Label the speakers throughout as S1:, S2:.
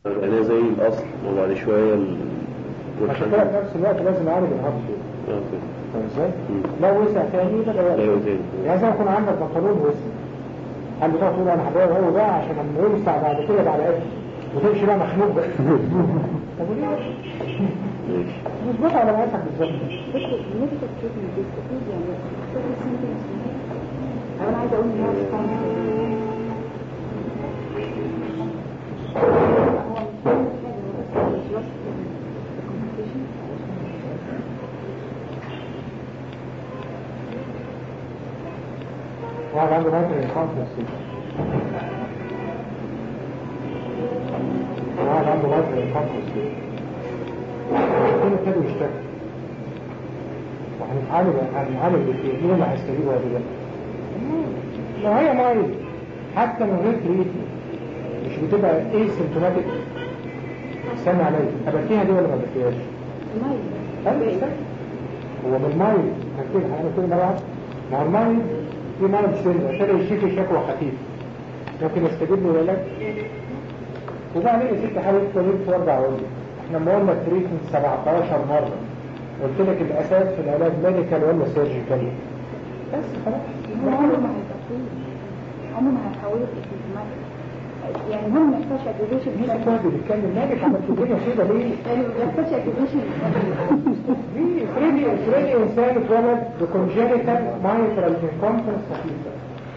S1: انا زي الاصل وبعد شويه ال...
S2: عشان كده في نفس الوقت لازم اعالج الهبط
S1: آه، كده.
S2: فاهم ازاي؟
S1: مم.
S2: لو وسع تاني يبقى
S1: لا
S2: وسع
S1: يوزن
S2: يعني زي ما يكون عندك بنطلون وسع هل بتقعد تقول انا هبيعه هو ده عشان لما يوسع بعد كده بعد قد وتمشي بقى مخنوق بقى طب وليه بقى؟
S1: ماشي
S2: مظبوط على مقاسك بالظبط
S3: دكتور الميديكال تريتمنت بيستفيد يعني اختار سنتنس او انا عايزه اقول ان هو response. هو مش عامل حاجه هو بس just the complication.
S2: واحد عنده مايكرو انكونفرنس واحد عنده مايكرو انكونفرنس الاثنين ابتدوا يشتكوا وهنتعالج هنتعالج بالايه؟ مين اللي هيستجيب ولا ده؟ لو هي مريض حتى من غير تريتمنت مش بتبقى ايه سيمتوماتيك استنى عليا ابكيها دي ولا ما ابكيهاش؟
S3: المية.
S2: ايوه استنى هو من المريض هنكتبها انا كل مره واحدة. ما هو المريض في مرض سن ابتدى يشتكي شكوى خفيف ممكن يستجيب له علاج وبعدين يا ست حاول تقول وارجع اقول لك احنا لما قلنا تريتمنت 17 مره قلت لك الاساس في العلاج ميديكال ولا سيرجيكال بس خلاص
S3: هو عمره ما هيتطور عمره ما هيحوله لسيمتوماتيك يعني هم ما يحتاجش اجريشن
S2: مين اكواد بيتكلم مالك عملت كده كده ليه؟
S3: يعني ما يحتاجش اجريشن
S2: ليه فريدي فريدي انسان اتولد بكونجينيتال مايترال انكونفرنس خفيفه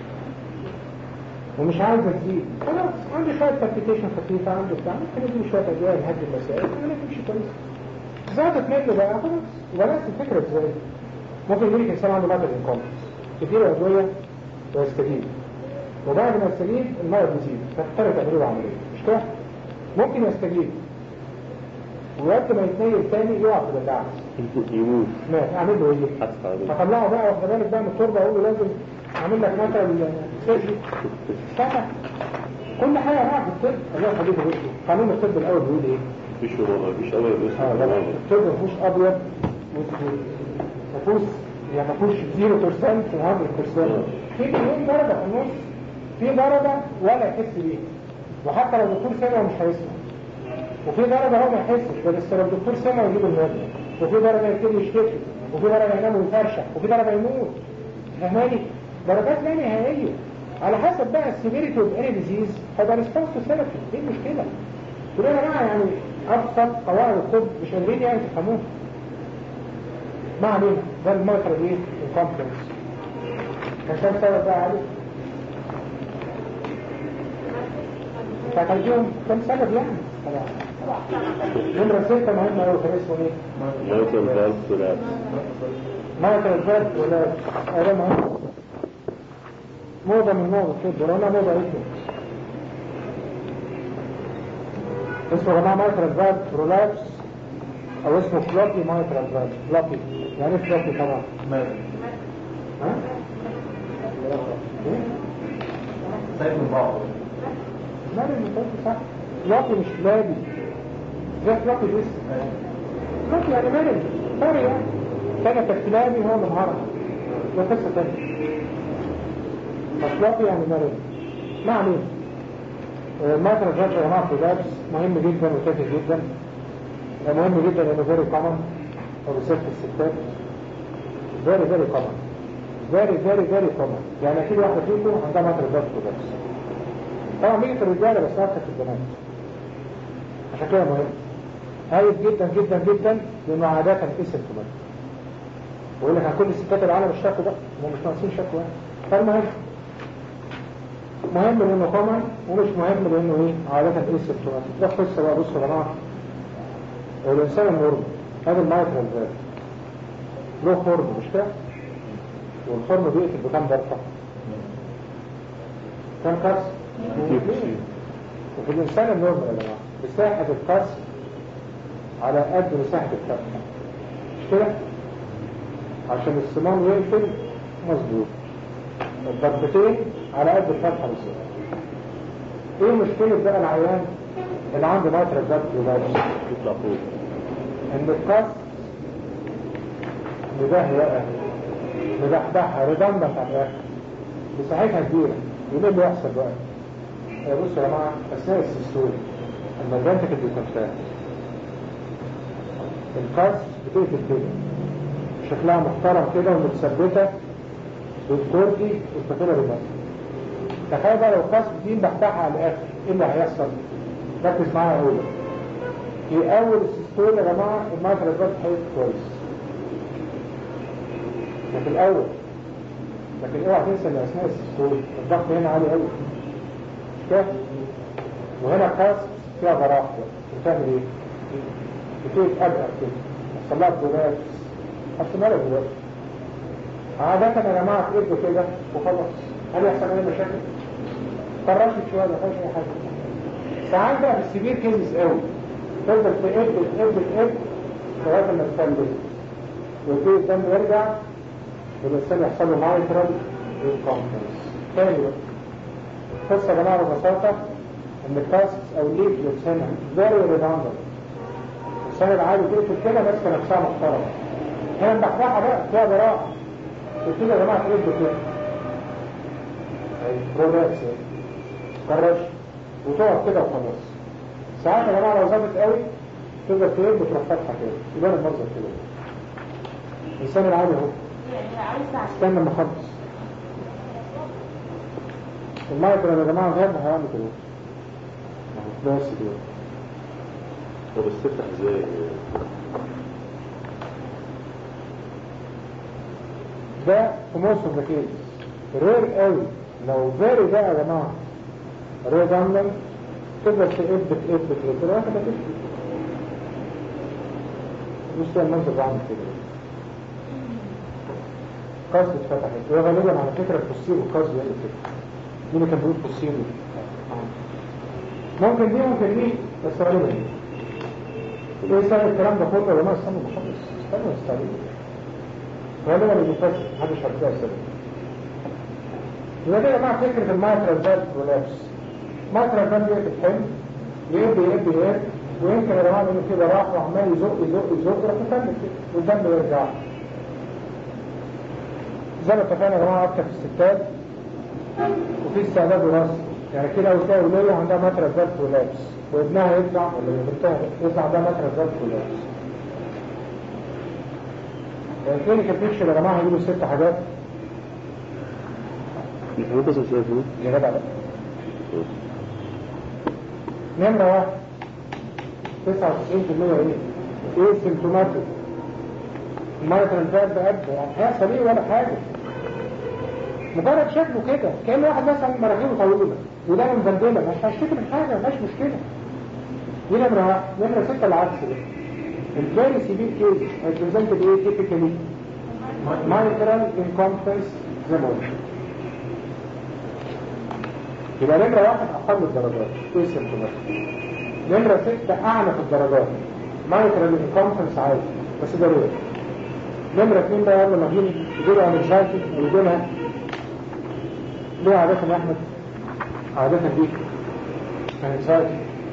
S2: ومش عايز تزيد خلاص عنده شويه بالبيتيشن خفيفه عنده بتاع ممكن يديله شويه ادويه لهدي المسائل ولا تمشي كويس زادت منه بقى خلاص وبلاش الفكره ازاي ممكن يجيلك انسان عنده مايترال انكونفرنس تديله ادويه ويستجيب وبعد ما يستجيب المرض يزيد فتضطر تعمله له عمليه مش كده؟ ممكن يستجيب وقت ما يتنيل تاني يقع في الدعس
S1: يموت
S2: ما اعمل له ايه؟
S1: حتى على
S2: فطلعه بقى واخد بالك بقى من التربه اقول له لازم اعمل لك مثلا سيرجي سنه كل حاجه معاك في الطب الله يخليك بصوا قانون الطب الاول بيقول ايه؟
S1: مفيش ورقة مفيش أول بس
S2: اه لا الطب ما فيهوش ابيض واسود ما فيهوش يعني ما فيهوش 0% و100% في مليون درجه في النص في درجه ولا يحس بيها وحتى لو الدكتور سمع مش هيسمع وفي درجة هو ما يحسش بس لو الدكتور سمع يجيب النادي وفي درجة يبتدي يشتكي وفي درجة ينام ويفرشح وفي درجة يموت فاهماني؟ درجات لا نهائية على حسب بقى السيفيريتي اوف اني ديزيز هيبقى ريسبونس تو ثيرابي ايه المشكلة؟ تقول يا جماعة يعني ابسط قواعد الطب مش قادرين يعني تفهموها ما علينا ده المايكرو ايه؟ الكونفرنس كان كام سبب بقى عليه؟ فكان كام سبب يعني؟ نمرة ستة مهمة أوي كان اسمه إيه؟
S1: مايكل فالف كولابس
S2: مايكل الفرد ولا هذا مهم موضة من موضة الطب ولا موضة اسمه اسمه يا جماعة مايكل الفرد برولابس أو اسمه فلوبي مايكل الفرد فلوبي يعني إيه فلوبي طبعا؟ ها؟ إيه؟
S4: سايب من بعض
S2: مالي المفروض صح فلوبي مش فلابي ده فلوبي بس فلوبي يعني مالي سوري يعني كان تكلامي هو من هرم ده قصة تانية فلوبي يعني مالي ما علينا مايكرو جاج يا جماعة في اللابس مهم جدا وتافه جدا مهم جدا لانه فيري كومن وبالذات في الستات فيري فيري كومن فيري فيري فيري كومن يعني اكيد واحدة فيكم عندها مايكرو جاج في اللابس طبعا بيجي في الرجاله بس اكتر في البنات عشان كده مهم هايف جدا جدا جدا لانه عادة اسيمتوماتيك بقول لك عن كل ستات العالم الشكو ده هم مش ناقصين شكو يعني فالمهم مهم لانه كومن ومش مهم لانه ايه عادة اسيمتوماتيك ده قصه بقى بصوا يا جماعه الانسان النورمال هذا المايكرو فالف له خرم مش كده والخرم بيقتل بكام ضربه كام كاس وفي الإنسان النورمال يا جماعة مساحة الكسر على قد مساحة الفتحة مش كده؟ عشان الصمام يقفل مظبوط الضربتين على قد الفتحة بالظبط ايه مشكلة بقى العيان اللي عنده ماترة ضرب وبابس
S1: يطلع فوق
S2: ان الكسر مبهيئة مبحبحة ريدندنت على الآخر مساحتها كبيرة يقول اللي يحصل بقى بصوا يا جماعة أثناء السيستول اما الفنتكل بيكونتراكت القص بتقفل كده شكلها محترم كده ومتثبته بالكوردي والبابيلاري ماسل تخيل بقى لو القص دي بفتحها على الاخر ايه اللي هيحصل؟ ركز معايا اقول في اول السيستول يا جماعه المايكرو بلاد هيبقى كويس ده في الاول لكن اوعى تنسى ان اثناء السيستول الضغط هنا عالي قوي مش كده؟ وهنا القص فيها براح بتعمل ايه؟ بتقول ابقى كده يحصل لها كولابس اصل مالك دلوقتي عادة يا جماعة تقلب كده وخلاص هل يحصل اي مشاكل؟ طرشت شوية ما فيهاش اي حاجة ساعات بقى في السبير كيزز قوي تفضل تقب تقب تقب لغاية ما تفلت ويبتدي الدم يرجع والإنسان يحصل له مايترال انكونفرنس تاني بقى القصة يا جماعة ببساطة ان الكاسكس او الليفلتس هنا فيري ريداندنت السنة العادي تقفل كده ماسكة نفسها محترمة هنا مبحبحة بقى فيها براءة تبتدي يا جماعة تقب كده اي بروباكس كرش وتقعد كده وخلاص ساعات يا جماعة لو زادت قوي تقدر تقب وتروح فاتحة كده يبان المنظر كده الإنسان العادي اهو
S3: يعني عايزة
S2: استنى لما اخلص المايكرو يا جماعة غير هيعمل كده اهو بس كده
S1: طب استفتح ازاي
S2: ده في موست اوف ذا كيس رير قوي لو فيري ده يا جماعه رير دايموند تقدر تقب تقب تقب لغايه ما تشفي مش ده المنظر ده عامل كده قصد اتفتحت وغالبا على فكره الفوسيل والقصد يعني كده مين اللي كان بيقول فوسيل ممكن دي ممكن دي بس غالبا دي ايه سبب الكلام ده كله يا جماعه استنوا بخلص استنوا استنوا غالبا اللي بيفسر محدش هتلاقي السبب يبقى دي يا جماعه فكره المايترال فالف كولابس مايترال فالف دي بتحل يقب يقب يقب ويمكن يا جماعه انه كده راح وعمال يزق يزق يزق يروح مكمل كده والدم يرجع زي ما اتفقنا يا جماعه اكتر في الستات وفي استعداد وراثي يعني كده لو تلاقي وليه عندها مايترال فالف كولابس وابنها يطلع ولا بنتها يطلع عندها مايترال فالف كولابس الكلينيكال بيكشر يا جماعه هيجيبوا ست حاجات
S1: الحمد بس مش شايفه
S2: يا جدع بقى نمرة واحد 99% ايه؟ ايه سيمتوماتيك المايترال فالف بقد يعني هيحصل ايه ولا حاجة مجرد شكله كده كأن واحد مثلا مراجيله طويلة وده مبندلة مش هشتكي من حاجة مفيهاش مشكلة دي نمرة واحد نمرة ستة العكس ده الفيري سيفير كيس هيبريزنت بايه تيبيكالي مايترال انكونفرنس زي ما قلت يبقى نمرة واحد أقل الدرجات ايه سيمتوماتيك نمرة ستة أعلى في الدرجات مايترال انكونفرنس عادي بس ده رير نمرة اتنين بقى يلا ما بين يجيلها انكزايتي ويجيلها ليه عادة يا أحمد؟ عادة دي انكزايتي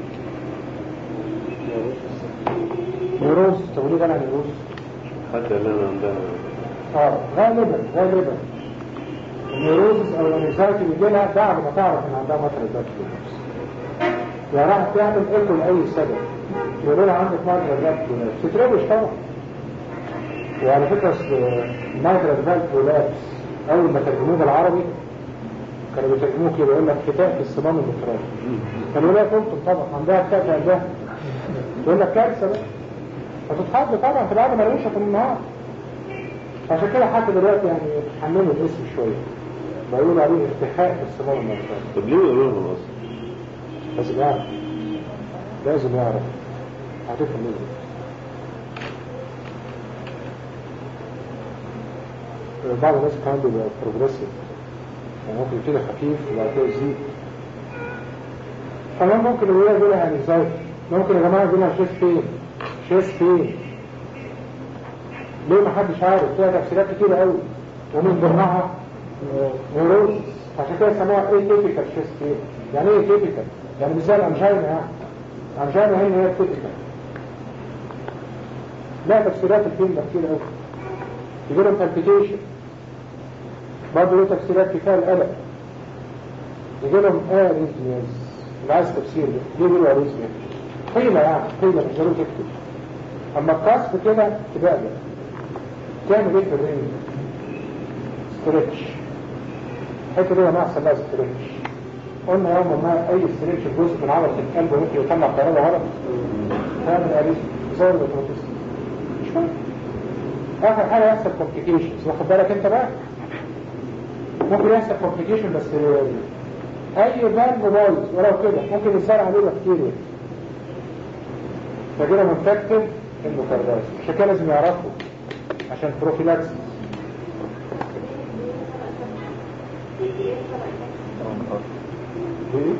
S2: نيروز طب وليه جالها نيروز؟
S1: حتى اللي انا عندها
S2: اه غالبا غالبا النيروزس او الانكزايتي بيجي لها بعد ما تعرف ان عندها مطر ذات كولابس يعني راح تعمل ايكو لاي سبب يقولوا لها عندك مطر ذات كولابس تتربش طبعا وعلى فكره مطر ذات كولابس اول ما ترجموه بالعربي كانوا بيترجموه كده يقول لك فتاة في الصمام المترابي كانوا لا قلتم طبعا عندها فتاة عندها يقول لك كارثه بقى فتتحط طبعا في بعد ملوشة في النهار عشان كده حتى دلوقتي يعني حملوا الاسم شوية بيقولوا عليه ارتخاء في الصمام المرتبط
S1: طب ليه يقولوا لهم اصلا؟
S2: لازم يعرف لازم يعرف هتفهم ليه بعض الناس كمان بيبقى بروجريسيف يعني ممكن يبتدي خفيف وبعد كده يزيد كمان ممكن الولاد يقول لها انكزايتي ممكن يا جماعه يقول لها شيست بين شيست بين ليه ما حدش عارف فيها تفسيرات كتيرة قوي ومن ضمنها نيروز عشان كده يسموها ايه تيبيكال شيست بين يعني ايه تيبيكال يعني مش زي الانجينا يعني الانجينا هي هي التيبيكال لا تفسيرات الفيلم ده كتير قوي يجي لهم palpitation برضه له تفسيرات كفايه القلق يجي لهم اريزمياز اللي عايز تفسير ده ليه بيقولوا اريزميا قيلة يعني قيلة مش ضروري تكتب اما الكسب كده تبقى تعمل ايه في الرين ستريتش الحته دي ناقصه لها ستريتش قلنا يوم ما اي ستريتش جزء من عضله القلب ممكن يطلع كهرباء غلط تعمل اريث زي الاوتوماتيزم مش مهم اخر حاجه يحصل كومبليكيشنز واخد بالك انت بقى ممكن يحصل كومبليكيشن بس اي فالف بايظ ولو كده ممكن يصير عليه بكتيريا فكده منفكتد اندوكاردايتس عشان كده لازم يعرفوا عشان بروفيلاكسيس ايه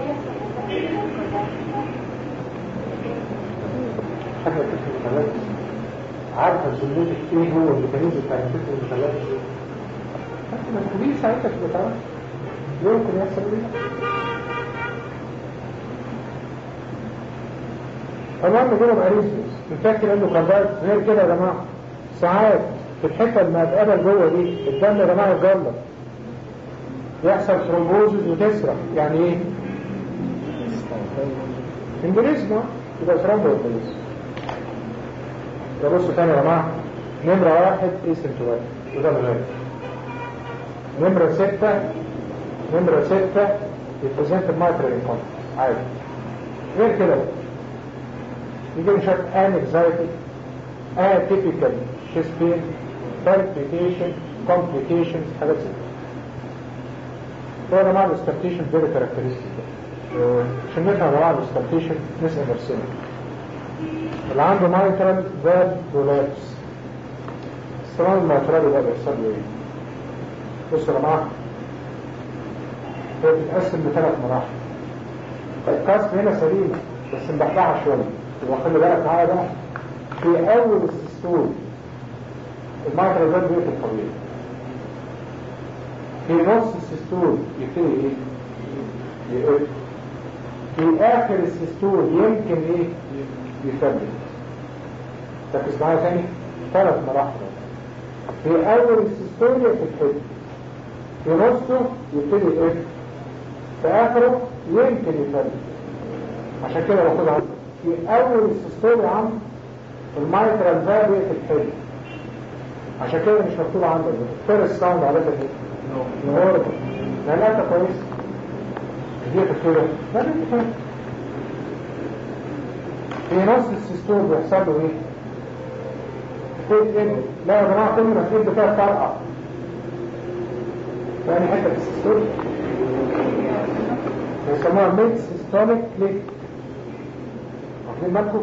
S2: حاجه فكره المثلث عارفه سلوكك ايه هو الميكانيزم بتاع فكره المثلث انت ما تقوليش ساعتها تبقى تعرف يمكن يحصل ايه طبعا بيجيلهم اريزمز بنفكر انه كاربايت غير كده يا جماعه ساعات في الحته المقبله جوه دي الدم يا جماعه يجلط يحصل ثرومبوزز وتسرح يعني ايه؟ امبوليزما يبقى ثرومبو امبوليزما يبقى بصوا تاني يا جماعه نمره واحد اسنتوات وده الغالب نمره سته نمره سته يبريزنت المايترال انكونتنس عادي غير كده بقى يجي مش عارف anxiety atypical chest pain palpitation complications حاجات زي كده هو يا جماعه الاسترتيشن فيري كاركترستيك عشان نفهم يا جماعه الاسترتيشن نسال نفسنا اللي عنده مايترال فالف برولابس السلام المايترالي ده بيحصل له ايه؟ بصوا يا جماعه هي بتتقسم لثلاث مراحل القسم هنا سليمه بس مبحبحه شويه يبقى خلي بالك معايا بقى في اول السيستول المايترال فالف بيقفل طبيعي في نص السيستول يبتدي ايه؟ يقفل في اخر السيستول يمكن ايه؟ يثبت ركز معايا تاني ثلاث مراحل في اول السيستول يقفل حته في نصه يبتدي يقفل في اخره يمكن يثبت عشان كده باخدها عنه في اول السيستول يا عم المايترال فالف يقفل حته عشان كده مش مكتوب عندك فيرست ساوند على ده نور لا لا ده كويس دي كده لا ده كده في نص السيستول بيحصل له ايه؟ فيد ان لا يا جماعه كل ما الفيد بتاعه فرقع ثاني حته في السيستول بيسموها ميد سيستوليك كليك واخدين بالكم؟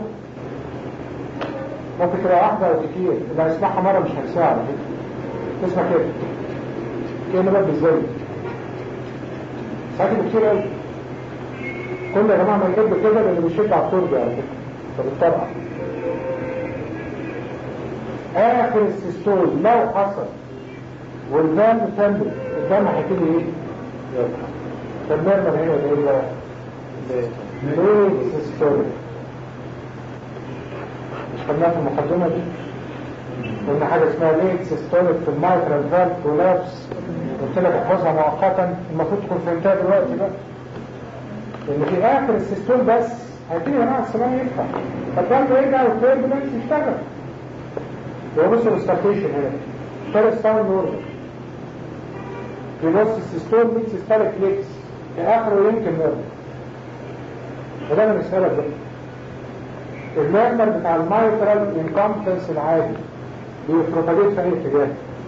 S2: ممكن تبقى واحدة أو كتير اللي هيسمعها مرة مش هينساها على فكرة تسمع كده كأنه باب ازاي ساعات كتير قوي كل يا جماعة ما يجيب كده لأنه بيشد على التربة على فكرة فبتطرقع آخر السيستول لو حصل والدم تنبت الدم هيبتدي ايه؟ يطلع فالنرمل هنا ده ايه بقى؟ ليه سيستوليك مش خدناها في المقدمة دي قلنا حاجة اسمها ليت سيستوليك في المايترال فالف كولابس قلت لك احفظها مؤقتا المفروض تكون فهمتها دلوقتي بقى لان في اخر السيستول بس هيبتدي يا جماعه السماء يفتح فالدم يرجع والتيربولنس يشتغل هو بص الاستارتيشن هنا فيرست ساوند نورمال في نص السيستول ميت سيستوليك ليكس في اخره يمكن نورمال وده انا بسألك بقى النورمال بتاع المايترال انكمبتنس العادي بيبروباجيت في اي اتجاه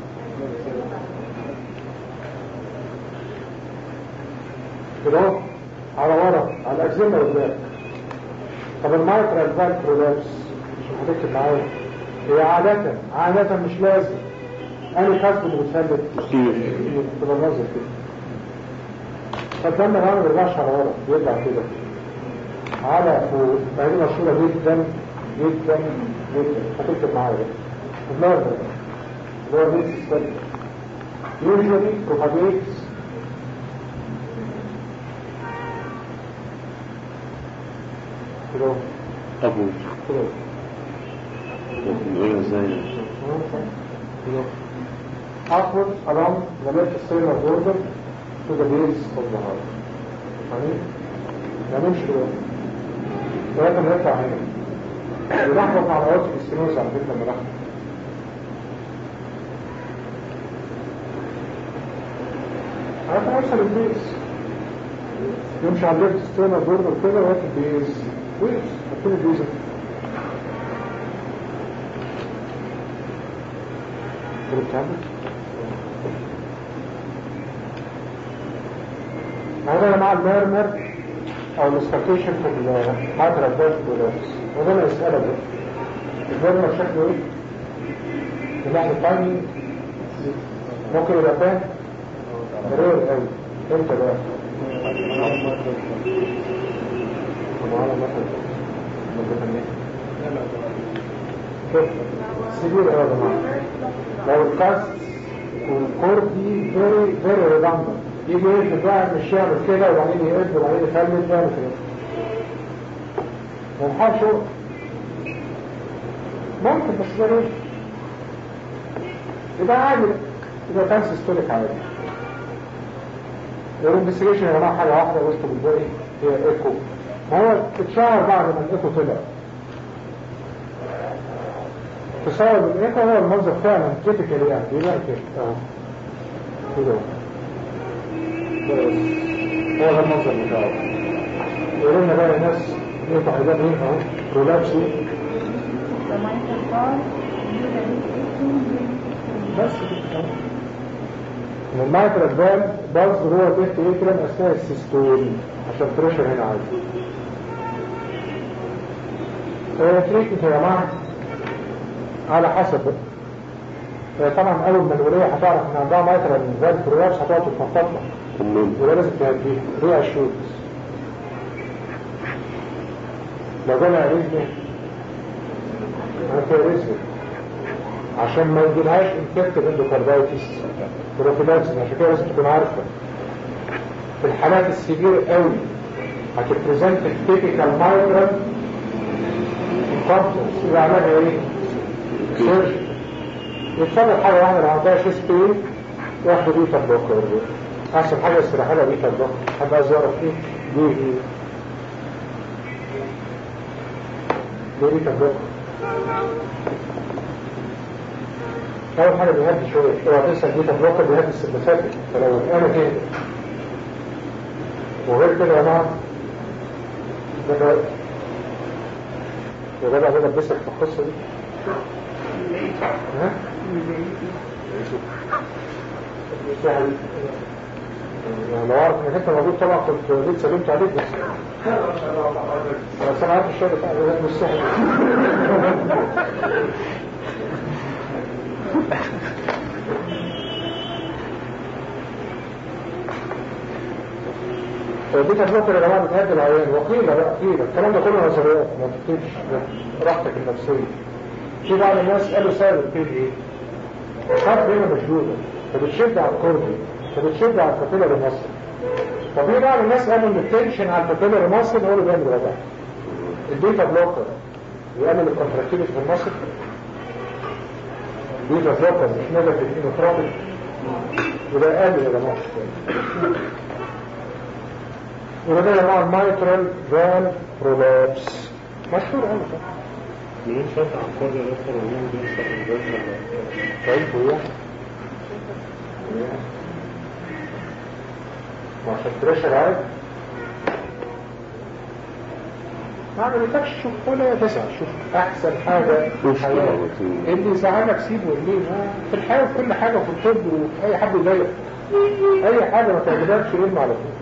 S2: كده اهو على ورا على الاجزمه قدام طب المايترال فالف برولابس مش هتكتب معايا هي عادة عادة مش لازم انا خاص اللي بتثبت تبقى نازل كده فالدم ما ما بيرجعش على ورا بيرجع كده على فوق فهذه مشهورة جدا جدا جدا هتكتب معايا النار ده اللي هو بيتس ستادي usually propagates كده
S1: أبو
S2: كده
S1: نقولها ازاي
S2: كده upwards along the left sternal border to the base of the heart فاهمين؟ ما نمشي كده ولكن يطلع هنا يلخبط مع رواتب السينوز على فكرة لما لخبط عارف اوصل البيس يمشي على الليفت ستينا دور كده واقف البيس ويس حطين البيس كده بتعمل هذا مع الميرمر او الاستركيشن في الماترا بيرت بولارس وده انا اسأله بقى الميرمر شكله ايه؟ من ناحية تايمينج ممكن يبقى فاهم مرير قوي امتى بقى؟ معانا مثلا كيف؟ سيبير قوي يا جماعة لو الكاست والكور دي فيري فيري ريدندنت يجي يقفل بقى مش يعمل كده وبعدين يقفل وبعدين يخلي يعمل كده ما ينفعش هو. ممكن بس ده ليه؟ يبقى عادي يبقى كان سيستوليك عادي الانفستيجيشن يا جماعه حاجه واحده وسط الباقي هي ايكو ما هو اتشهر بعد ما الايكو طلع تصور الايكو هو المنظر فعلا تيبيكال يعني بيبقى كده اهو كده اهو هو ده المنظر بتاعه يقولوا لنا بقى الناس ايه تحديدات ايه اهو رولابسي
S3: The mindful thought,
S2: بس كده من المايكرو فال باظ هو تحت اترم اثناء السيستول عشان بريشر هنا عالي تريكت يا جماعه على حسب بقى. طبعا اول ما الوليه هتعرف ان عندها مايكرو فال برولابس هتقعد تتنطط لك
S1: تمام
S2: وده لازم تهديه ليه اشوت لو جالها رزق انا فيها رزق عشان ما يجيلهاش انفكتد اندوكاردايتس بروفيلاكس عشان كده لازم تكون عارفه في الحالات السيفير قوي هتبريزنت التيبيكال مايكرال انكونفرنس يبقى علاجها ايه؟ سيرجن يتصرف حاجه واحده لو عندها شيست بين ياخدوا بيتا بلوكر احسن حاجه استراحه لها بيتا بلوكر حد عايز يعرف ايه؟ ليه ايه؟ ليه بيتا بلوكر؟ أول حاجة بيهدي شوية اوعى تنسى البيتا بلوكر بيهدي السمباثيك فلو أنا كده وغير كده يا جماعة ده بقى وده بقى ده لبسك في القصة دي ها؟ سهل يعني لو اعرف انك انت موجود طبعا كنت جيت سلمت عليك بس بس انا عارف الشغل بتاع ده مش سهل فدي تجربة يا جماعة بتهدي العيان وقيلة بقى قيلة الكلام ده كله نظريات ما تكتبش راحتك النفسية في بعض الناس قالوا سبب الكيل ايه؟ خط هنا مشدودة فبتشد على الكوردي فبتشد على الكابيلاري مصر طب في بعض الناس قالوا ان التنشن على الكابيلاري مصر هو اللي بيعمل وجع البيتا بلوكر يقلل الكونتراكتيفيتي في المصر بيتا بلوكر مش نازل في الانوتروبيك وده قل يا جماعة وده يا جماعة المايترال فال برولابس مشهور قوي
S1: مين شاف عن كل الأخر ومين بيشرح الجسد
S2: طيب هو وعشان بريشر عالي ما عملتكش شوف ولا تسعى شوف احسن حاجة في الحياة اللي يزعلك سيبه اللي في الحياة وفي كل حاجة في الطب وفي اي حد يضايقك اي حاجة ما تعجبكش علم على طول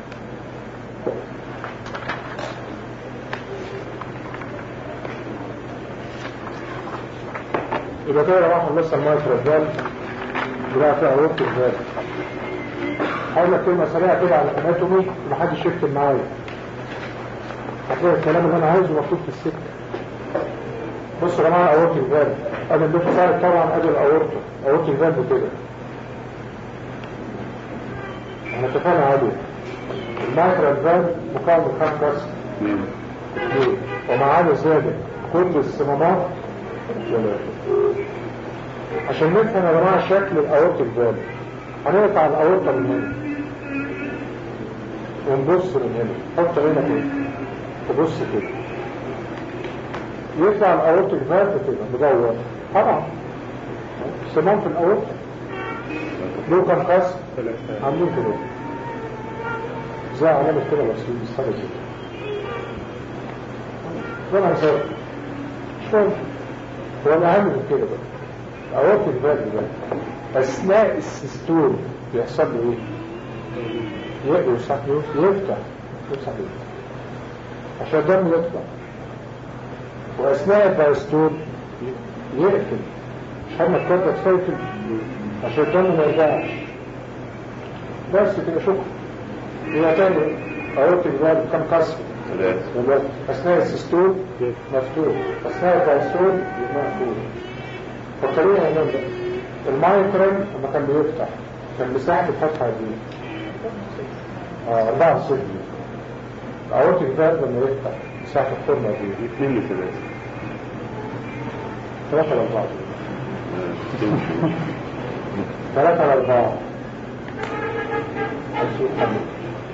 S2: يبقى كده لو واحد لسه المايكرو فال بقى فيها ورك فال حاول لك كلمة سريعة كده على الاناتومي ومحدش يكتب معايا هتلاقي الكلام اللي انا عايزه مكتوب في السكة بصوا يا جماعة اورتي فال ادي اللي صارت طبعا ادي الاورتو اورتي فال كده احنا اتفقنا عليه المايكرو فال مكون من خمس بس ومع عدد زيادة كل الصمامات ثلاثة عشان نفهم يا جماعة شكل الأورطة الجالي هنقطع الأورطة من هنا ونبص من هنا حط هنا كده تبص كده يطلع الاورتيك فالف كده مدور طبعا الصمام في الاورتيك له كان قص
S1: ثلاثة
S2: عاملين كده زي علامة كده بس بس حاجة كده ده انا هسوي مش مهم هو الاهم من كده بقى الاورتيك فالف ده اثناء السيستول بيحصل له ايه؟ يفتح يفتح يفتح يفتح عشان الدم يطلع واثناء الدايستول يقفل مش هم الكبده تقفل عشان الدم ما يرجعش بس كده شكرا يبقى تاني اورط الجوال كم قسم
S5: ثلاثة
S2: اثناء السيستول مفتوح اثناء الدايستول مقفول فكرينا هنا بقى المايترن لما كان بيفتح كان مساحة الفتحة دي اه 4 صفر الاورط الجوال لما يفتح مساحة الخرمة دي
S5: اثنين لثلاثة
S2: ثلاثة لأربعة
S5: آه، تمشي.
S2: ثلاثة لأربعة أسوء حمد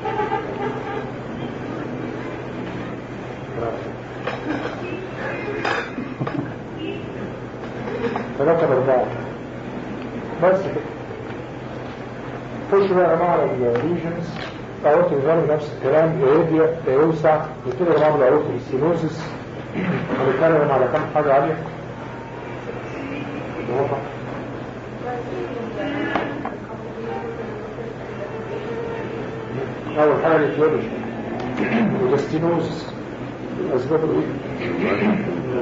S2: ثلاثة لأربعة بس كده خش بقى مع الريجنز أعروض الغرب نفس الكلام يهدي يوسع يبتدي جماعة بالعروض السينوزس هنتكلم على كام حاجة عالية الوضع أول حاجة الإيتيولوجي والستينوزس الأسباب الإيه؟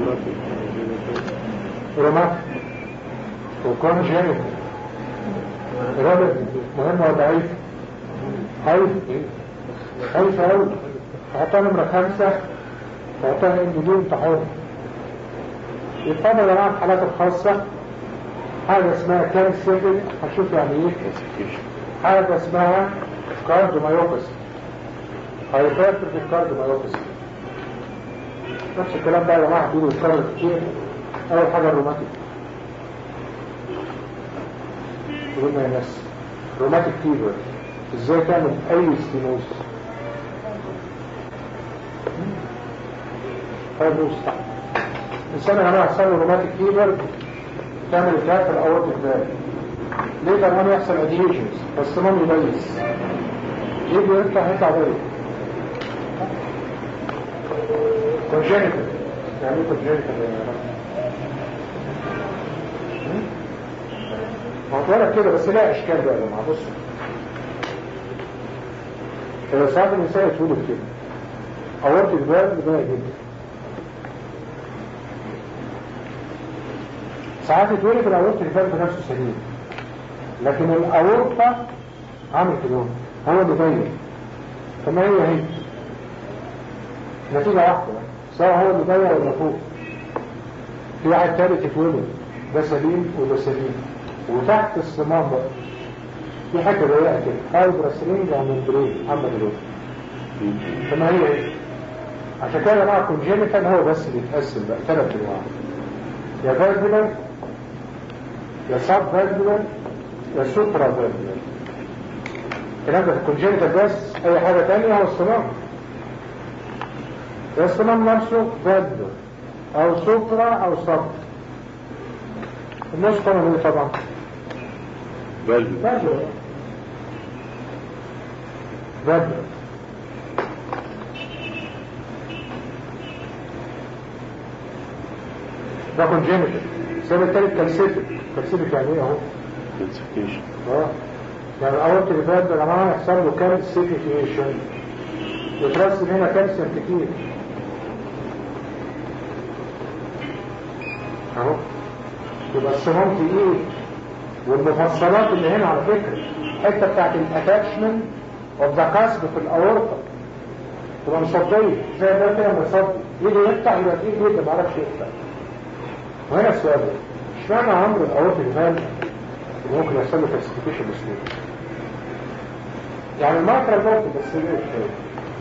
S2: رومات وكون جانب إرادة مهمة وضعيف خايف خايف أوي حطها نمرة خمسة حطها إن بدون امتحان يتفضل يا جماعة الحالات الخاصة حاجة اسمها كان سيفل هنشوف يعني ايه حاجة اسمها كارديومايوباثي هايبرتروفي الكارديومايوباثي نفس الكلام بقى يا جماعة بيقولوا يتكرر كتير أول حاجة الروماتيك قلنا يا ناس روماتيك فيبر ازاي تعمل أي ستينوز هذا صح الإنسان يا جماعة يحصل له روماتيك فيبر تعمل التهاب في الأورطة الثاني ليه كمان يحصل اديشنز بس ما يليس يجي يطلع يطلع بيه كونجينيتال يعني ايه كونجينيتال يا جماعه ما كده بس لا اشكال بقى يا جماعه بصوا إذا ساعات الإنسان يتولد كده أورط الباب بداية جدا ساعات يتولد الأورط الباب بنفسه سليم لكن الأورطة عامل كده هو اللي باين فما هي هي نتيجة واحدة سواء هو اللي باين ولا فوق في واحد تالت يتولد ده سليم وده سليم وتحت الصمام بقى في حاجة ضيقة كده فايبرسلينج او ممبرين محمد الوزن فما هي ايه عشان كده يا جماعه كونجينيتال هو بس بيتقسم بقى ثلاث انواع يا فالفولار يا سب فالفولار يا سوبرا فالفولار الكلام ده في الكونجينيتال بس اي حاجه ثانيه هو الصمام يا الصمام نفسه فالفولار او سوبرا او سب الناس طبعا ايه طبعا
S5: بل
S2: فالفولار فالفولار ده كونجينيتال السبب التالت كالسيتك كالسيتك يعني ايه اهو
S5: كالسيفيكيشن
S2: اه يعني الاول اللي فات ده يا جماعه يحصل له كالسيفيكيشن يترسم هنا كالسيوم كتير اهو يبقى الصمام تقيل والمفصلات اللي هنا على فكره الحته بتاعت الاتاتشمنت اوف ذا كاسب في الاورطه تبقى مصديه زي ده كده مصدي يجي يفتح يبقى فيه جدا ما عرفش يفتح وهنا السؤال ده اشمعنى عمرو الاورطي الفال ممكن يحصل له كالسيفيكيشن بسهوله يعني الماكرا ممكن بس ليه شويه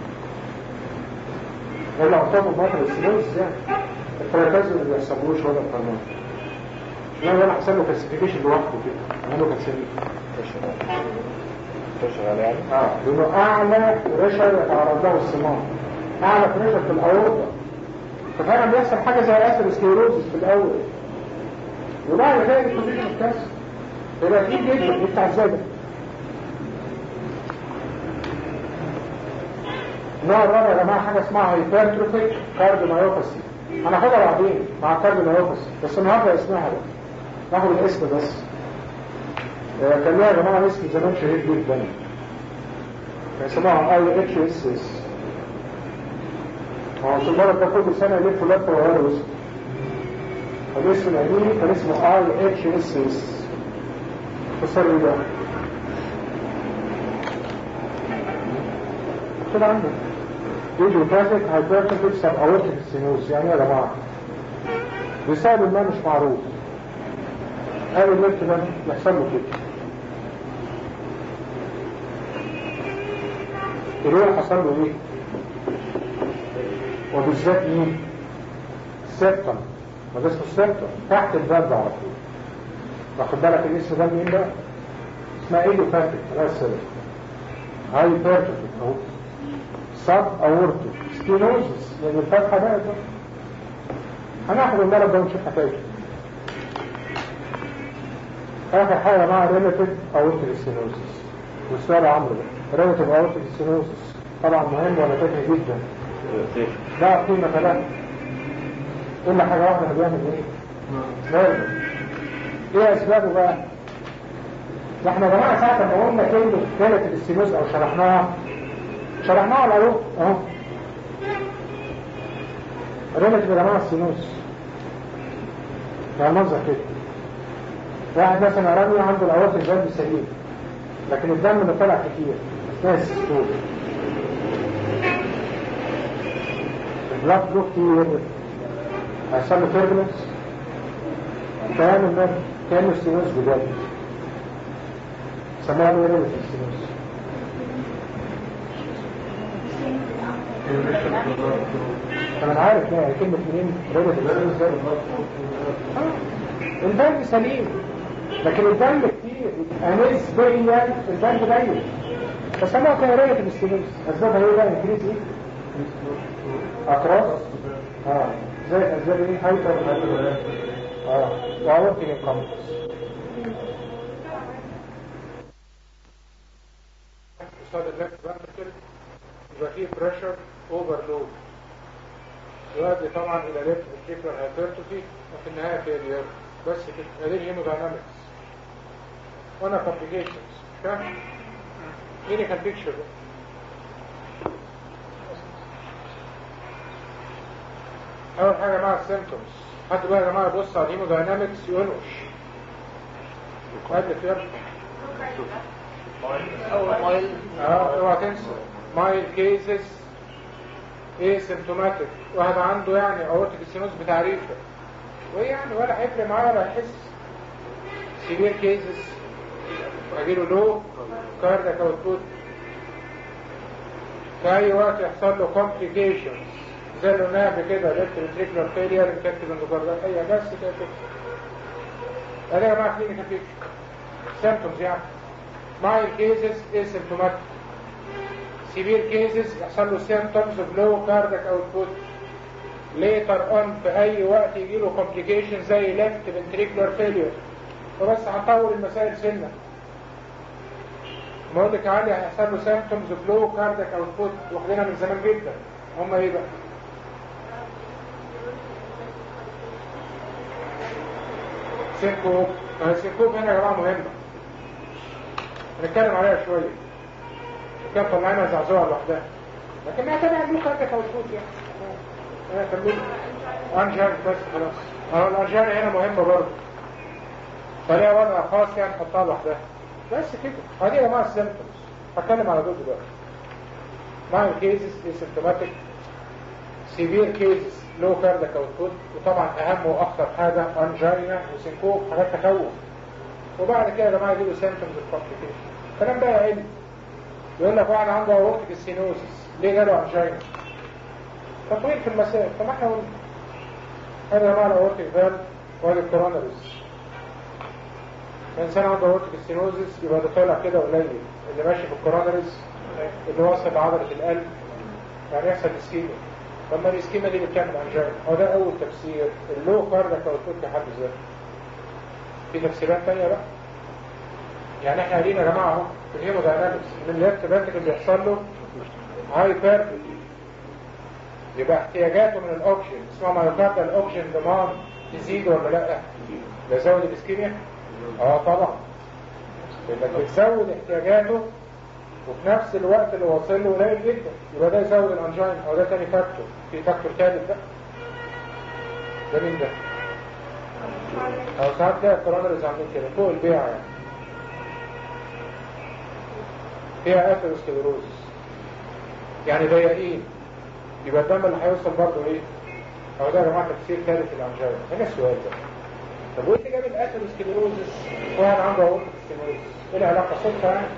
S2: ولا اعتبر ماكرا السيلوس يعني التراكاز اللي ما بيحصلوش ولا القرنان اشمعنى انا حصل له كالسيفيكيشن لوحده كده عمله كالسيفيكيشن
S1: تشغل يعني
S2: اه لانه اعلى بريشر يتعرض له الصمام اعلى بريشر في الاورطه ففعلا بيحصل حاجة زي اثيروسكليروزس في الاول وبعد كده الكونديشن الكسر يبقى تقيل جدا يفتح ازاي ده النوع الرابع يا جماعه حاجه اسمها هايبرتروفيك كارديوميوباثي هناخدها بعدين مع الكارديوميوباثي بس النهارده اسمها بقى ناخد الاسم بس آه، كان ليها يا جماعه اسم زمان شهير جدا كان اسمها اي اتش اس اس هو في المرض ده كل سنه يلف لفه وغير اسمه الاسم القديم كان اسمه اي اتش اس اس اختصار ايه ده؟ كده عندك ايديوباثيك هايبرتروفيك سب اورتيك ستينوز يعني ايه يا جماعه بسبب ما مش معروف قال الليفت ده يحصل له كده الروح حصل له ايه وبالذات مين السيبتم ما ده اسمه السيبتم تحت الباب على طول واخد بالك الاسم ده مين بقى اسمها ايديوباثيك على السبب هايبرتروفيك اهو سب اورتو ستينوزس لان الفتحه بقى ده هناخد المرض ده ونشوف حكايته اخر حاجه مع ريلاتيف اورتيك ستينوزس والسؤال يا عمرو ده ريلاتيف اورتيك ستينوزس طبعا مهم ولا تافه جدا لا قيمه له الا حاجه واحده بيعمل ايه؟ لازم ايه اسبابه بقى؟ ده احنا يا جماعه ساعه ما قلنا كلمه ريلاتيف ستينوز او شرحناها شرحناها على اهو اهو ريلاتيف يا جماعه السينوس ده منظر كده واحد مثلا رمي عنده الاوراق الجلد سليم لكن الدم اللي طلع كتير ناس طول البلاك فلو كتير هيحصل له تيربلنس كانه كانه ستينوس بجد سموها ايه ريلاتيف ستينوس انا عارف يعني كلمة منين ريلاتيف ستينوس الدم سليم لكن الدم كتير نسبيا الدم قليل بس انا كان ريلاتيف ستينوس اسبابها ايه بقى انكريز ايه؟ اطراف اه زي اسباب ايه هايبر اه واورتيك انكمبتس قصاد اللفت فانتكل يبقى فيه بريشر اوفرلود يؤدي طبعا الى ليفت فيتريكولار هايبرتروفي وفي النهايه فيلير بس كده هذه الهيموداينامكس وانا كومبليكيشنز فاهم؟ كلينيكال بيكتشر اول حاجه مع السيمتومز حد بقى يا جماعه يبص على الهيموداينامكس ينقش قبل كده اه اوعى تنسى مايل كيسز ايه سيمتوماتيك واحد عنده يعني اورتيك ستينوز بتعريفه وايه يعني ولا هيفرق معاه ولا هيحس سيفير كيسز اجيله لو كاردك اوتبوت في اي وقت يحصل له كومبليكيشنز زي اللي قلناها قبل كده ليفت ريتريكولار فيلير انفكتيف اندوكاردايت اي بس كده كده ادي يا جماعه كلينيكال بيكتشر سيمتومز يعني mild cases asymptomatic severe cases يحصل له symptoms of low cardiac output later on في اي وقت يجي له complications زي left ventricular failure فبس هنطول المسائل سنة ما اقول لك علي هيحصل له symptoms of low cardiac output واخدينها من زمان جدا هم ايه بقى سينكوب السينكوب هنا يا جماعه مهمه هنتكلم عليها شوية كان طلعنا زعزوعة لوحدها لكن ما تبع له كاركة موجود يعني انا كمل انجان بس خلاص اه الانجان هنا مهمة برضه فليها وضع خاص يعني نحطها لوحدها بس كده هذه يا جماعة السيمتومز هتكلم على دول دلوقتي مايل كيسز اسيمتوماتيك سيفير كيسز لو كاردك اوتبوت وطبعا اهم واخطر حاجة انجينا وسينكوب حاجات تخوف وبعد كده يا جماعه يجيبوا سيمتومز الكومبليكيشن الكلام ده علم يقول لك واحد عنده اورتيك ستينوزس ليه جاله انجينا تطويل في المسائل طب ما احنا قلنا هذا يا جماعه الاورتيك فالف وادي الكوروناريز الانسان عنده اورتيك ستينوزس يبقى ده طالع كده قليل اللي ماشي في الكوروناريز اللي وسط عضله القلب يعني يحصل اسكيميا طب ما الاسكيما دي بتعمل انجينا هو ده اول تفسير اللو كاردك او الفوت لحد ذاته في تفسيرات تانية بقى يعني احنا قاعدين يا جماعه اهو في الهيموداينامكس من الليفت فانتركل بيحصل له هايبر يبقى احتياجاته من الاوكسجين اسمها مايوكاردال الاوكسجين ديماند تزيد ولا لا؟ بيزود الاسكيميا؟ اه طبعا لانك بتزود احتياجاته وفي نفس الوقت اللي واصل له قليل جدا يبقى ده يزود الانجين او ده تاني فاكتور في فاكتور ثالث بقى ده مين ده؟ او ساعات تلاقي الكورونرز عاملين كده فوق البيع يعني فيها اثيروسكليروزس يعني ضيقين يبقى الدم اللي هيوصل برضه ايه؟ هو ده يا جماعه تفسير ثالث الانجين هنا السؤال ده طب وايه اللي جاب الاثيروسكليروزس واحد عنده اورتيك ستينوزس ايه العلاقه صدفه يعني؟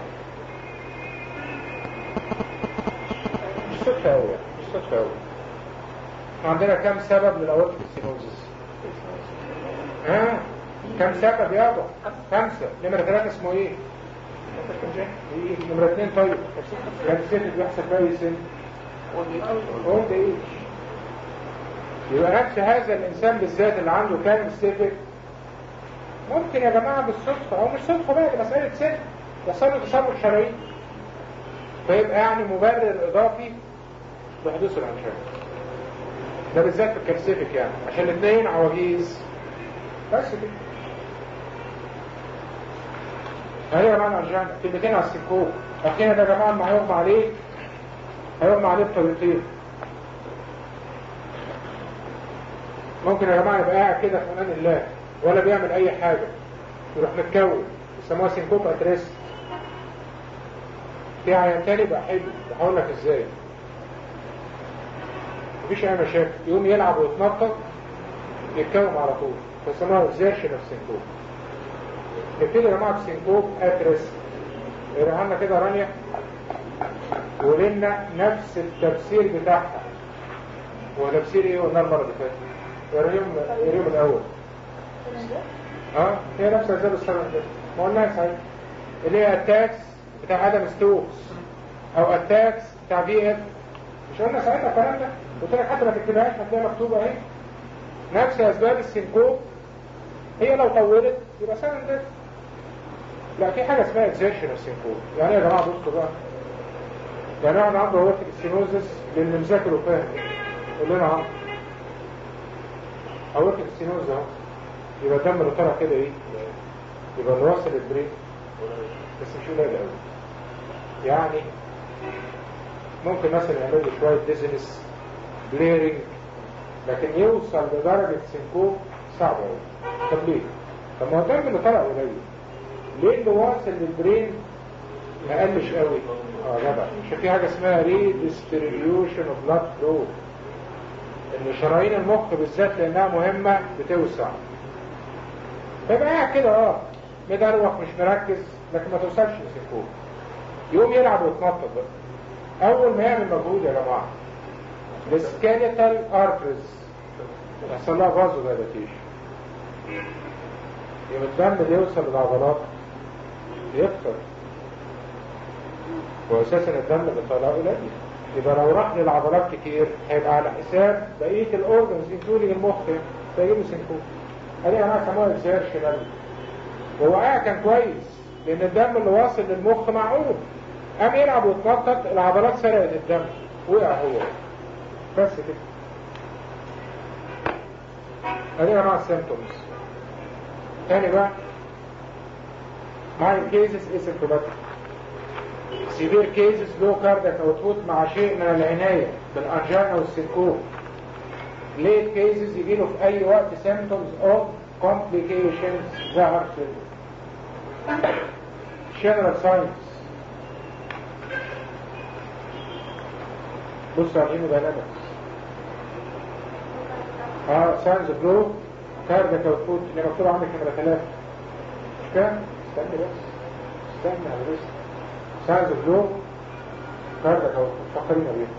S2: مش صدفه قوي مش صدفه قوي احنا عندنا كم سبب للاورتيك ستينوزس؟ ها؟ كم سبب يابا؟ خمسه نمره ثلاثه اسمه ايه؟ ايه نمره اثنين طيب كان الست بيحصل فيها ايه سن؟ اولد ايج يبقى نفس هذا الانسان بالذات اللي عنده كان ستيفك ممكن يا جماعه بالصدفه او مش صدفه بقى دي مساله سن يحصل له تصرف شرايين فيبقى يعني مبرر اضافي لحدوث الانشاء ده بالذات في الكالسيفيك يعني عشان الاثنين عواجيز بس كده يعني يا جماعه الانجان كلمتين على السكوك اخيرا ده يا جماعه ما هيغمى عليه هيغمى عليه بطريقتين ممكن يا جماعه يبقى قاعد كده في امان الله ولا بيعمل اي حاجه يروح متكون يسموها سينكوب اتريس في عيان تاني بقى حلو هقول لك ازاي مفيش اي مشاكل يقوم يلعب ويتنطط يتكوم على طول فيسموها اكزيرشن اوف سينكوب نبتدي يا جماعه بسينكوب اتريس اقراها لنا كده رانيا ولنا نفس التفسير بتاعها هو تفسير ايه قلنا المره اللي فاتت اليوم اليوم الاول اه هي نفس اسباب السبب ده ما قلناها ساعتها اللي هي اتاكس بتاع ادم ستوكس او اتاكس بتاع في اف مش قلنا ساعتها الكلام ده قلت لك حتى ما تكتبهاش هتلاقيها مكتوبه اهي نفس اسباب السينكوب هي لو طولت يبقى سنة ده لا في حاجه اسمها اكزيرشن اوف سينكوب يعني يا جماعه بصوا بقى يعني واحد عنده اورتيك ستينوزس للي مذاكر وفاهم قول لنا اه اورتيك ستينوز اهو يبقى الدم اللي طالع كده ايه يبقى اللي واصل البرين بس مش قليل قوي يعني ممكن مثلا يعمل له شويه ديزنس بليرنج لكن يوصل لدرجه سينكوب صعب قوي طب ليه؟ طب ما هو الدم اللي طالع قليل ليه اللي واصل للبرين ما قلش قوي اه جدع عشان في حاجه اسمها ريديستريبيوشن اوف بلاد فلو ان شرايين المخ بالذات لانها مهمه بتوسع فيبقى قاعد كده اه مدروخ مش مركز لكن ما توصلش لسكوب يقوم يلعب ويتنطط بقى اول ما يعمل مجهود يا جماعه السكيليتال ارترز يحصل لها فازو دايلاتيشن يبقى الدم اللي يوصل للعضلات يكتر واساسا الدم اللي طالع قليل يبقى لو راح للعضلات كتير هيبقى على حساب بقيه الاورجنز انكلودنج المخ فيجيبوا سنكوب ادي انا سموها اكزيرشنال وهو قاعد كان كويس لان الدم اللي واصل للمخ معقول قام يلعب ويتنطط العضلات سرقت الدم وقع هو بس كده ادي يا جماعه السيمتومز تاني بقى ماين كيسز اسيمتوماتيك سيفير كيسز لو كاردك اوتبوت مع شيء من العناية بالانجانا والسيركوب ليت كيسز يجي له في اي وقت symptoms of complications ظهر general signs بص على الهيموداينامكس اه ساينز بلو كاردك اوتبوت اللي مكتوب عندك نمرة ثلاثة مش كده؟ استنى بس استنى على بس ساينز بلو كاردك اوتبوت فكرينا بيه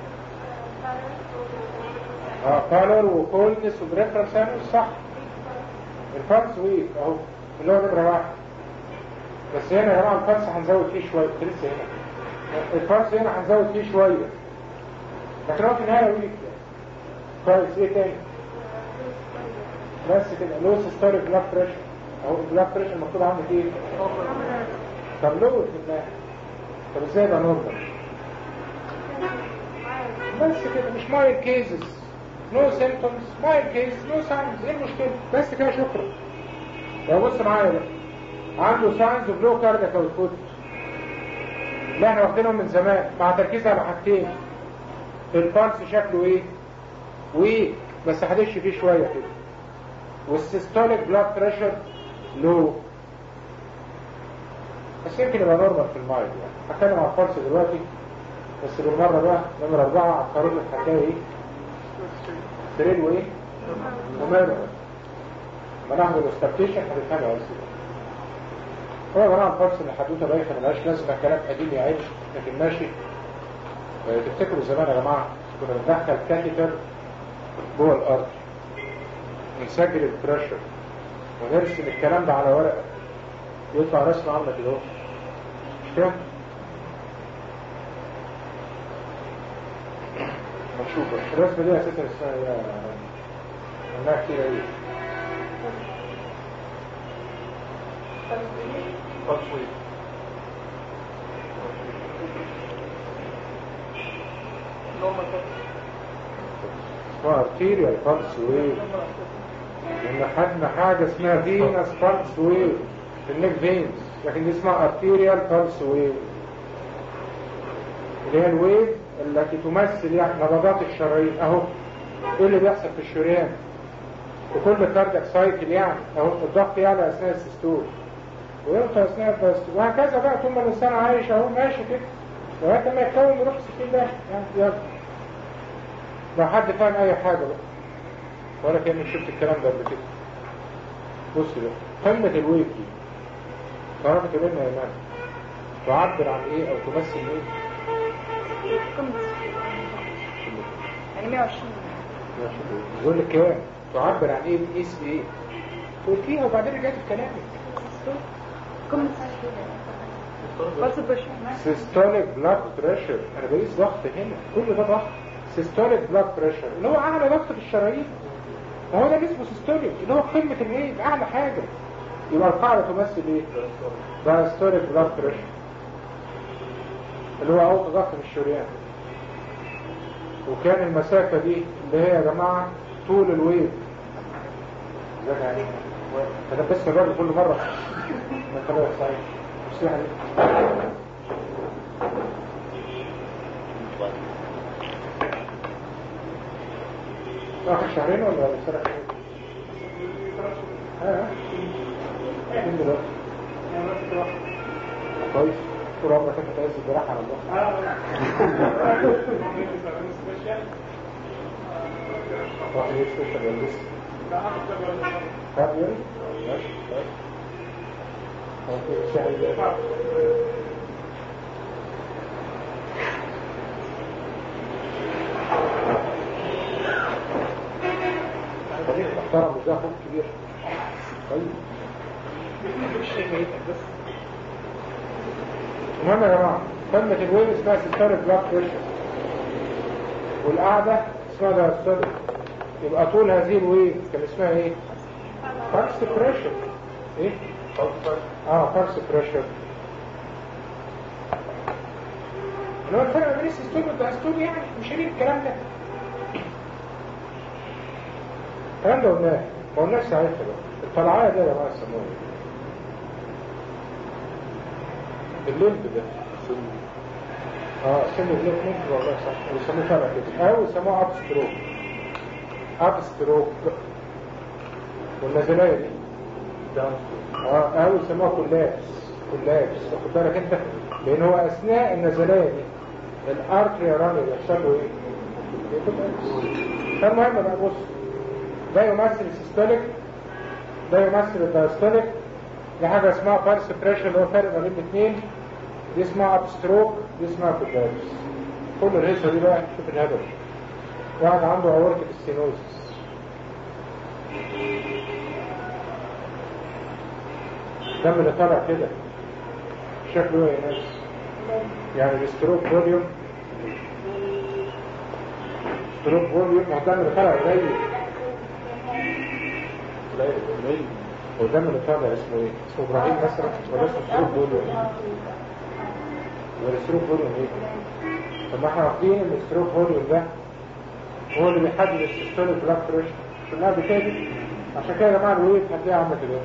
S2: اه كالر وكولنس وبريفرال ساينس صح الفانس ويك اهو اللي هو نمرة واحد بس هنا يا جماعه الفانس هنزود فيه شوية كنت لسه هنا الفانس هنا هنزود فيه شوية لكن هو في النهاية ويك كويس ايه تاني بس كده لو سيستوليك بلاد بريشر اهو البلاد بريشر المفروض عندك ايه طب لو في الله طب ازاي يبقى نورمال بس كده مش مايل كيزز نو سيمتومز مايل كيزز نو ساينز ايه المشكله بس كده شكرا لو بص معايا ده عنده ساينز اوف لو كاردياك اوتبوت اللي احنا واخدينهم من زمان مع تركيز على حاجتين البالس شكله ايه ويك بس هدش فيه شويه كده والسيستوليك بلاد بريشر لو بس يمكن يبقى نورمال في المايل يعني هتكلم على البالس دلوقتي بس بالمرة بقى نمرة أربعة على القانون الحكاية إيه؟ سرير وإيه؟ وماله ما ناخد الاستابتيشن هنفهمها بس هو يا جماعة البالس اللي حدوته بايخة ملهاش لازمة كلام قديم يعيش لكن ماشي آه، تفتكروا زمان يا جماعة كنا بندخل كاتيتر جوه الأرض ونسجل البريشر ونرسم الكلام ده على ورقة يطلع رسمة عاملة كده اهو مش كده؟ ما نشوف الرسمة دي أساسا اسمها ايه يا عملها كتير ايه
S4: تصوير
S2: اسمها ارتيريال بالس ويف لان خدنا حاجة اسمها فينس بالس ويف في النيك فينز لكن دي اسمها ارتيريال بالس ويف اللي هي الويف التي تمثل يعني نبضات الشرايين اهو ايه اللي بيحصل في الشريان في كل كاردياك سايكل يعني اهو الضغط يعلى اثناء السيستول ويوطى اثناء الدايستول وهكذا بقى طول ما الانسان عايش اهو ماشي كده لغايه ما يتكون يروح سكين ده يعني يلا لو حد فاهم اي حاجه بقى ولا كاني شفت الكلام ده قبل كده بص بقى قمه الويف دي تعرفوا تقول لنا يا مان تعبر عن ايه او تمثل ايه
S3: يعني 120
S2: بقول لك كام تعبر عن ايه بقيس ايه قلتيها وبعدين رجعت في كلامك
S3: قمة بس بريشر
S2: سيستوليك بلاد بريشر انا بقيس ضغط هنا كل ده ضغط سيستوليك بلاد بريشر اللي هو اعلى ضغط في الشرايين وهو ده اللي اسمه سيستوليك اللي هو قمه الويف اعلى حاجه يبقى القاعده تمثل ايه دايستوليك بلاد بريشر اللي هو اوطى ضغط في الشريان وكان المسافه دي اللي هي يا جماعه طول الويف ازيك يا عيني انا بس الراجل كل مره ما خلاص صحيح مش يعني آخر شهرين ولا سنة ها فين دلوقتي كويس طول عمرك انت تعز الجراحة على الله واحد ايه سبيشال ولا لسه؟ طب يلا ماشي ماشي اوكي شهر خليك محترم وده اخوك كبير طيب المهم يا جماعه قمه الويل اسمها سيستوليك بلاد بريشر والقاعده اسمها دايستوليك يبقى طول هذه الويل كان اسمها ايه؟ فارس بريشر ايه؟ اه فارس بريشر اللي هو الفرق بين السيستول والدايستول يعني مش هي الكلام ده الكلام ده قلناه ما قلناش ساعتها بقى الطلعايه ده يا جماعه يسموها ايه؟ الليمب ده اه سن الليمب ممكن والله صح بيسموه فرق كده او يسموه اب ستروك اب ستروك والنزلايه دي اه او يسموها كلابس كلابس واخد بالك انت لان هو اثناء النزلايه دي الارتري راني بيحصل له ايه؟ فالمهم بقى بص ده يمثل السيستوليك ده يمثل الدايستوليك دي حاجة اسمها بارس بريشر اللي هو فرق ما بين الاثنين دي اسمها اب ستروك دي اسمها كوبارس كل الهيصة دي بقى شوف الهدف واحد عنده اورتيك ستينوزس الدم اللي طالع كده شكله ايه يا ناس يعني الستروك فوليوم ستروك فوليوم ما هو الدم اللي طالع قليل قليل قليل هو الدم اللي طالع اسمه ايه؟ اسمه ابراهيم مثلا ولا اسمه ستروك فوليوم؟ ولا ستروك فوليوم ايه؟ طب ما احنا واخدين ان الستروك فوليوم ده هو اللي بيحدد السيستوليك بلاك بريشر قلناها بكده عشان كده يا جماعه الويت هتلاقيها عامله كده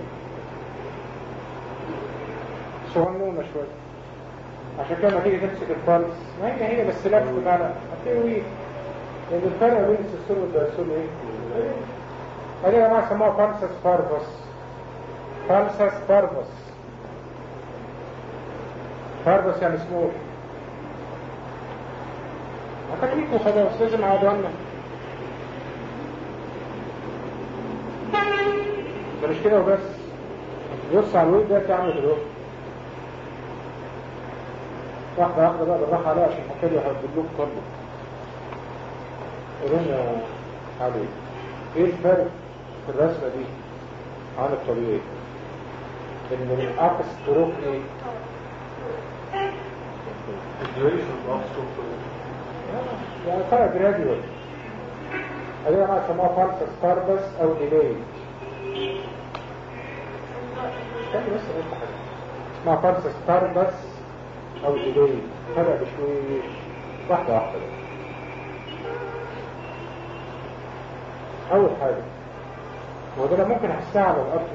S2: صغنونه شويه عشان كده لما تيجي تمسك الفالس ما هي هي بس لف بمعنى هتلاقي ويت لان الفرق بين السيستول والدايستول ايه؟ هذه يا جماعه سموها فالسس فاربس فالسس فاربس فاربس يعني سمول هتكليكوا خلاص لازم عدوانا ده مش كده وبس يبص على الويل ده تعمل دلوقتي واحدة واحدة بقى بالراحة عليها عشان حكى لي هدلوك كله قولنا عليه ايه الفرق في الرسمة دي عن الطبيعي ان الابس تروح ايه يعني فرق جراديوال هذه انا اسموها فالسس كاربس او ديلي استنى بس نفتح حاجة. اسمها فالسس كاربس او ديلي فرق بشويش واحدة واحدة بس. اول حاجة هو ده أنا ممكن احسها على الارض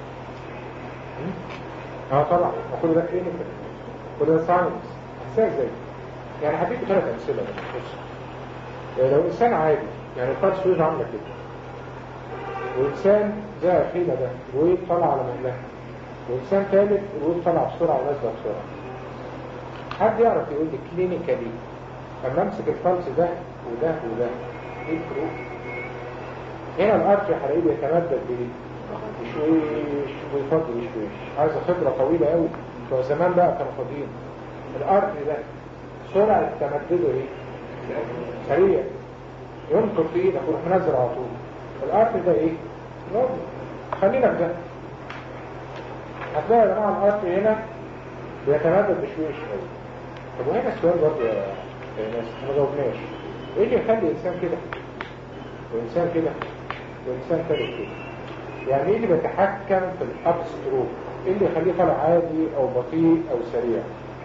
S2: اه طبعا وكل ده كلينيكال كل ده ساينس احسها ازاي يعني هديك ثلاث امثله بس بص يعني لو انسان عادي يعني الفرس ويج عامله كده وانسان زي اخينا ده الويل طالع على مهلها وانسان ثالث الويل طالع بسرعه ونازله بسرعه حد يعرف يقول لي كلينيكالي اما امسك الفرس ده وده وده ايه الفروق؟ هنا الارتري هلاقيه بيتمدد بايه؟ بشويش ويفضل بشويش عايزه خبره طويله قوي بتوع زمان بقى كانوا فاضيين الارتري ده سرعه تمدده ايه؟ سريع ينقر في ايدك ويروح منزل على طول الارتري ده ايه؟ راضي خلينا في ده هتلاقي يا جماعه الارتري هنا بيتمدد بشويش قوي طب وهنا السؤال برضه يا يا ناس ما جاوبناش ايه اللي يخلي انسان كده وانسان كده وانسان ثالث كده يعني ايه اللي بيتحكم في الاب ستروك ايه اللي يخليه طالع عادي او بطيء او سريع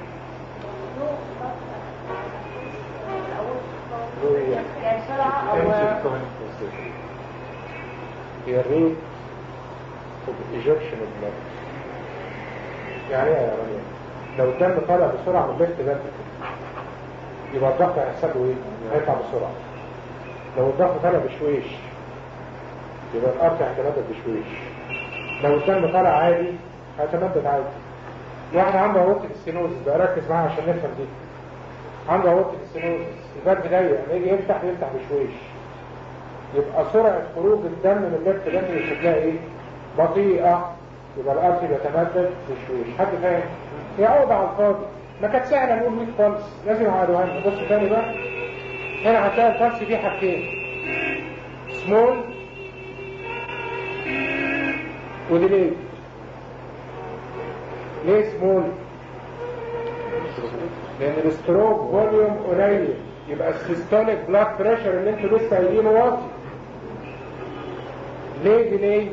S2: هو إيه يعني
S3: يعني سرعة أو
S2: هي الريت اوف ايجكشن اوف بلاد يعني ايه يا رجل لو الدم طالع بسرعه من الليفت ده يبقى الضغط هيحصل له ايه؟ هيطلع بسرعه لو الضغط طالع بشويش يبقى الارض هيتمدد بشويش لو الدم طالع عادي هيتمدد عادي واحد عنده عروقة السينوزس بقى ركز معايا عشان نفهم دي عنده عروقة السينوزس الباب ضيق لما يجي يفتح يفتح بشويش يبقى سرعة خروج الدم من الليفت ده شكلها ايه؟ بطيئة يبقى الارض بيتمدد بشويش حد فاهم؟ هي عقدة على الفاضي ما كانت سهلة نقول 100 فالس لازم يعادوها لنا بص تاني بقى هنا هتلاقي الفالس فيه حاجتين سمول وديلي ليه سمول لان الستروك فوليوم قليل يبقى السيستوليك بلاد بريشر اللي انتوا لسه قايلينه واطي ليه ديلي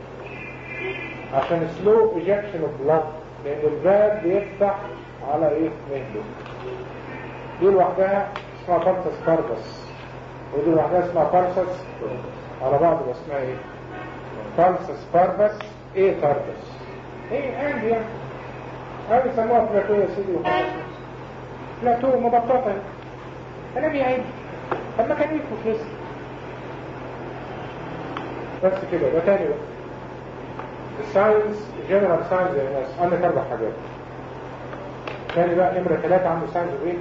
S2: عشان سلو ايجكشن اوف بلاد لان الباب بيفتح على ايه مهله دي لوحدها اسمها فارسس كاربس ودي لوحدها اسمها فارسس على بعض يبقى اسمها ايه فالسس فاربس ايه فاربس ايه عندي يعني هذه يسموها بلاتو يا سيدي وخلاص بلاتو مبططة انا بيعيد طب ما كان يكفوا في رزق بس كده ده تاني بقى الساينس جنرال ساينس يا ناس عندك اربع حاجات تاني بقى نمرة ثلاثة عنده ساينس ايه؟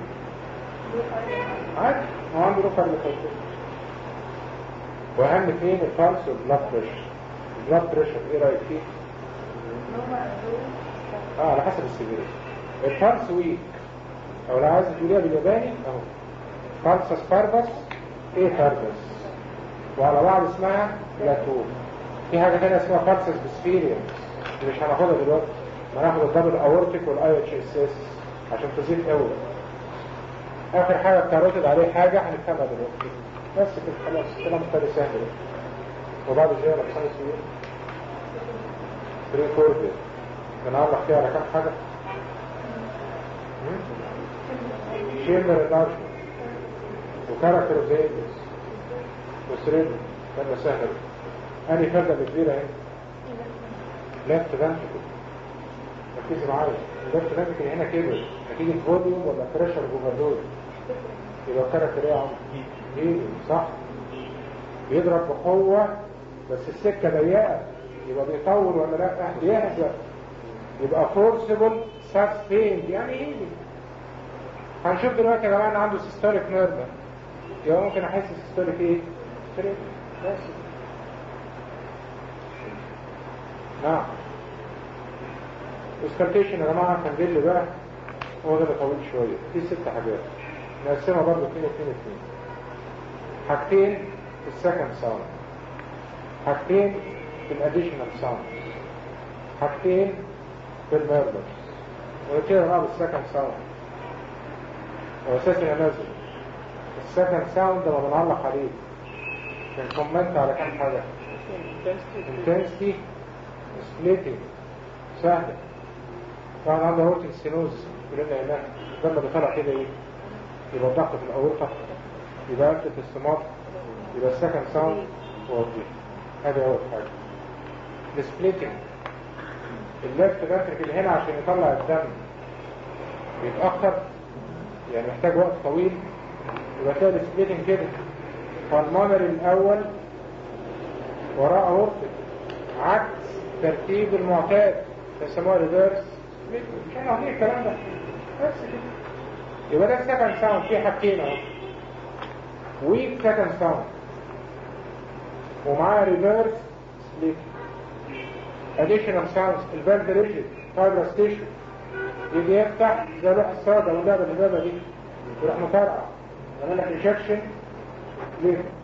S2: عادي هو عنده رفع اللي واهم اثنين الفالس والبلاد بريشر البلاد بريشر ايه رايك فيه؟ اه على حسب السيفيريتي الفالس ويك او لو عايز تقوليها بالياباني اهو فالسس فاربس ايه فاربس وعلى بعض اسمها بلاتو في حاجه ثانيه اسمها فالسس بسفيريا دي مش هناخدها دلوقتي هناخد الدبل اورتيك والاي اتش اس اس عشان تزيد قوي اخر حاجه بتعرض عليه حاجه هنفهمها دلوقتي بس كده خلاص كلام تاني سهل ده. وبعد كده لما خلص ايه؟ بري كورد بنعرف فيها على كام حاجة شيمر الناشر وكاركتر اوف ذا انجلز وسرين كان سهل اني فردة كبيرة اهي لفت فانتكل ركزي معايا اللفت فانتكل هنا كبر نتيجة فوليوم ولا بريشر اوفرلود يبقى كاركتر ايه يا عم؟ ايه صح بيضرب بقوة بس السكة ضيقة يبقى بيطول ولا لا يهزر يبقى فورسبل سسبيند يعني ايه هنشوف دلوقتي يا جماعه ان عنده سيستوليك نيرف يبقى ممكن احس سيستوليك ايه ستريت بس نعم السكالتيشن يا جماعه كان دل بقى هو ده اللي طويل شويه في ست حاجات نقسمها برضه اتنين اتنين اتنين حاجتين في السكند ساوند حاجتين في الاديشنال ساوند حاجتين في الميرلرز وكده بقى بالسكند ساوند هو اساسا يا نازل السكند ساوند لما بنعلق عليه بنكومنت على كام حاجه intensity splitting سهله طبعا عنده هورتين ستينوز كلنا هناك الدم اللي طالع كده ايه يبقى الضغط في الاورطه يبقى قلة السمار يبقى السكند ساوند واضح هذا اول حاجه السبليتنج اللفت فاترك هنا عشان يطلع الدم بيتأخر يعني محتاج وقت طويل يبقى تلاقي السبليتنج كده فالمامر الأول وراء أورطة عكس ترتيب المعتاد بيسموها ريفيرس مش احنا واخدين الكلام ده بس كده يبقى ده السكند ساوند فيه حاجتين اهو ويك سكند ساوند ومعاه ريفيرس سبليتنج additional sounds البلد ريجل fibrous tissue يجي يفتح زي روح الصادة واللعبة اللي دي يروح مفرقع يعمل لك انجكشن ليه؟